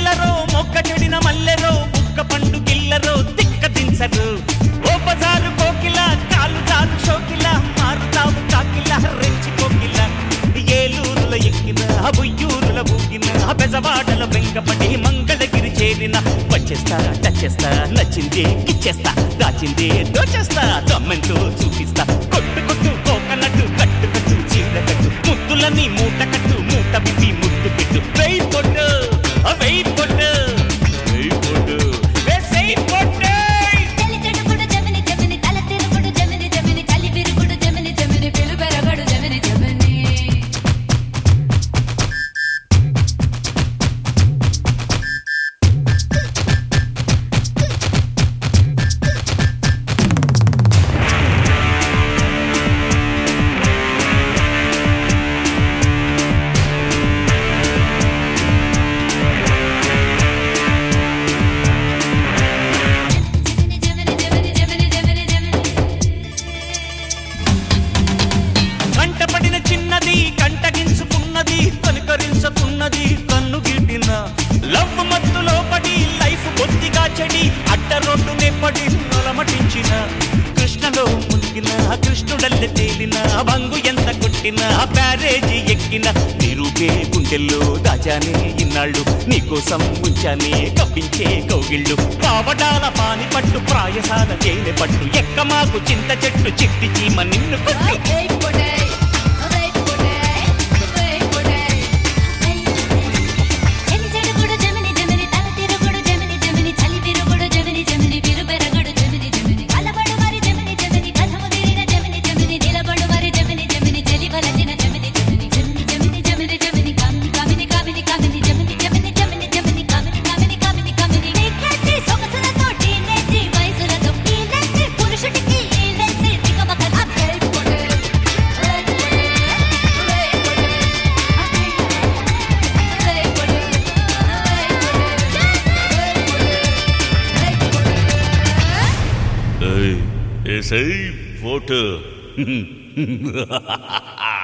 పిల్లరో మొక్క చెడిన మల్లెరో బుక్క పండు గిల్లరో దిక్క దించరు ఓ బజారు కోకిల కాలు తాను షోకిల మారుతావు కాకిల రెచ్చి కోకిల ఏలూరుల ఎక్కిన బుయ్యూరుల ఊగిన బెజవాడల వెంకపడి మంగళగిరి చేరిన వచ్చేస్తా టచ్చేస్తా నచ్చింది ఇచ్చేస్తా దాచింది దోచేస్తా దమ్మెంతో చూపిస్తా కొట్టు కొట్టు కోకనట్టు కట్టు కట్టు చీర కట్టు ముద్దులని మూట కట్టు మూట విప్పి ముద్దు పెట్టు వెయ్యి పొట్టు వెయ్యి పొట్టు వెయ్యి పొట్టు వెయ్యి పొట్టు చలి చెడుగుడు జమిని జమిని తల తిరుగుడు జమిని జమిని చలి విరుగుడు జమిని జమిని పిలు పెరగడు జమిని జమిని జమిని జమిని జమిని జమిని జమిని జమిని కంటపడిన చిన్నది కంటగించుకున్నది కనుకరించుకున్నది కన్ను గిట్టిన లవ్ మత్తులో పడి లైఫ్ కొద్దిగా చెడి అడ్డ రోడ్డునే పడి నొలమటించిన కృష్ణలో మునిగిన కృష్ణుడల్లె తేలిన బంగు ఎంత కొట్టిన బ్యారేజీ ఎక్కిన నిరూపే గుండెల్లో దాచానే ఇన్నాళ్ళు నీకోసం ఉంచానే కప్పించే కౌగిళ్ళు కావడాల పాని పట్టు ప్రాయసాల తేనె పట్టు ఎక్క మాకు చింత చెట్టు చిట్టి చీమ నిన్ను కొట్టు వెయ్ పొడే వెయ్ పొడే వెయ్ పొడే చలి చెడుగుడు జమిని జమిని తల తిరుగుడు జమిని జమిని చలి విరుగుడు జమిని జమిని పిలు పెరగడు జమిని జమిని కలబడు మరి జమిని జమిని కథము తీరిన జమిని జమిని నిలబడు మరి జమిని జమిని చెలి వలచిన జమిని జమిని జమిని జమిని జమిని జమిని కమిని కమిని కమిని కమిని జమిని జమిని జమిని జమిని కమిని కమిని కమిని కమిని నీకెచ్చి సొగసులతో టీనేజీ వయసులతో ఈలెచ్చి పురుషుడికి ఈలెచ్చి దిగమక వెయ్ పొడే వెయ్ పొడే వెయ్ పొడే వెయ్ పొడే వెయ్ పొడే ఏసై ఫోటో